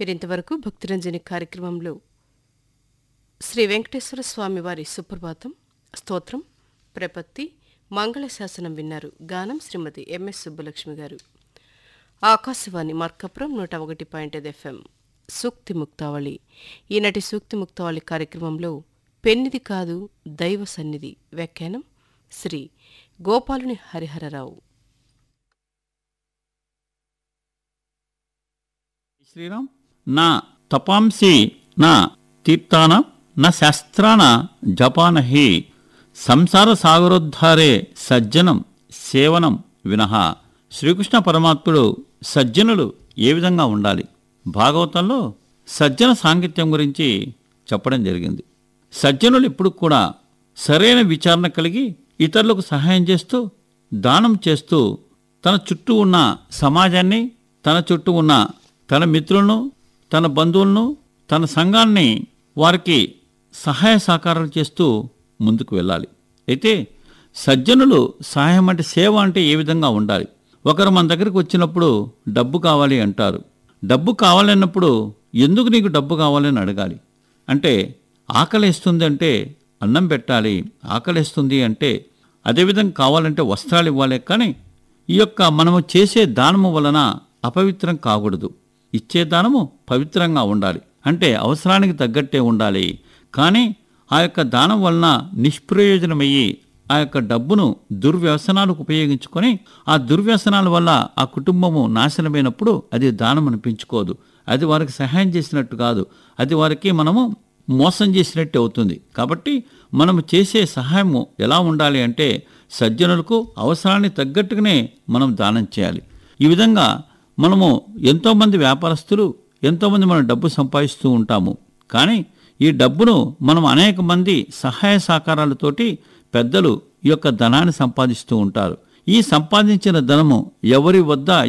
మీరింతవరకు భక్తిరంజని కార్యక్రమంలో శ్రీ వెంకటేశ్వర స్వామి వారి సుప్రభాతం స్తోత్రం ప్రపత్తి మంగళశాసనం విన్నారు గానం శ్రీమతి ఎంఎస్ సుబ్బలక్ష్మి గారు ఆకాశవాణి మార్కపురం నూట ఒకటి పాయింట్ ఐదు ఎఫ్ఎం సూక్తి ముక్తావళి ఈనాటి సూక్తి ముక్తావళి కార్యక్రమంలో పెన్నిది కాదు దైవ సన్నిధి వ్యాఖ్యానం శ్రీ గోపాలుని హరిహరరావు శ్రీరామ్ నా తపాంసి నా తీర్థాన నా శాస్త్రాన జపాన హి సంసార సాగరోద్ధారే సజ్జనం సేవనం వినహ శ్రీకృష్ణ పరమాత్ముడు సజ్జనులు ఏ విధంగా ఉండాలి భాగవతంలో సజ్జన సాంగిత్యం గురించి చెప్పడం జరిగింది సజ్జనులు ఇప్పుడు కూడా సరైన విచారణ కలిగి ఇతరులకు సహాయం చేస్తూ దానం చేస్తూ తన చుట్టూ ఉన్న సమాజాన్ని తన చుట్టూ ఉన్న తన మిత్రులను తన బంధువులను తన సంఘాన్ని వారికి సహాయ సహకారాలు చేస్తూ ముందుకు వెళ్ళాలి అయితే సజ్జనులు సహాయం అంటే సేవ అంటే ఏ విధంగా ఉండాలి ఒకరు మన దగ్గరికి వచ్చినప్పుడు డబ్బు కావాలి అంటారు డబ్బు కావాలన్నప్పుడు ఎందుకు నీకు డబ్బు కావాలని అడగాలి అంటే ఆకలిస్తుంది అంటే అన్నం పెట్టాలి ఆకలిస్తుంది అంటే అదేవిధంగా కావాలంటే వస్త్రాలు ఇవ్వాలి కానీ ఈ యొక్క మనము చేసే దానము వలన అపవిత్రం కాకూడదు ఇచ్చే దానము పవిత్రంగా ఉండాలి అంటే అవసరానికి తగ్గట్టే ఉండాలి కానీ ఆ యొక్క దానం వలన నిష్ప్రయోజనమయ్యి ఆ యొక్క డబ్బును దుర్వ్యసనాలకు ఉపయోగించుకొని ఆ దుర్వ్యసనాల వల్ల ఆ కుటుంబము నాశనమైనప్పుడు అది దానం అనిపించుకోదు అది వారికి సహాయం చేసినట్టు కాదు అది వారికి మనము మోసం చేసినట్టు అవుతుంది కాబట్టి మనము చేసే సహాయము ఎలా ఉండాలి అంటే సజ్జనులకు అవసరానికి తగ్గట్టుగానే మనం దానం చేయాలి ఈ విధంగా మనము ఎంతోమంది వ్యాపారస్తులు ఎంతోమంది మనం డబ్బు సంపాదిస్తూ ఉంటాము కానీ ఈ డబ్బును మనం అనేక మంది సహాయ సహకారాలతోటి పెద్దలు ఈ యొక్క ధనాన్ని సంపాదిస్తూ ఉంటారు ఈ సంపాదించిన ధనము ఎవరి వద్ద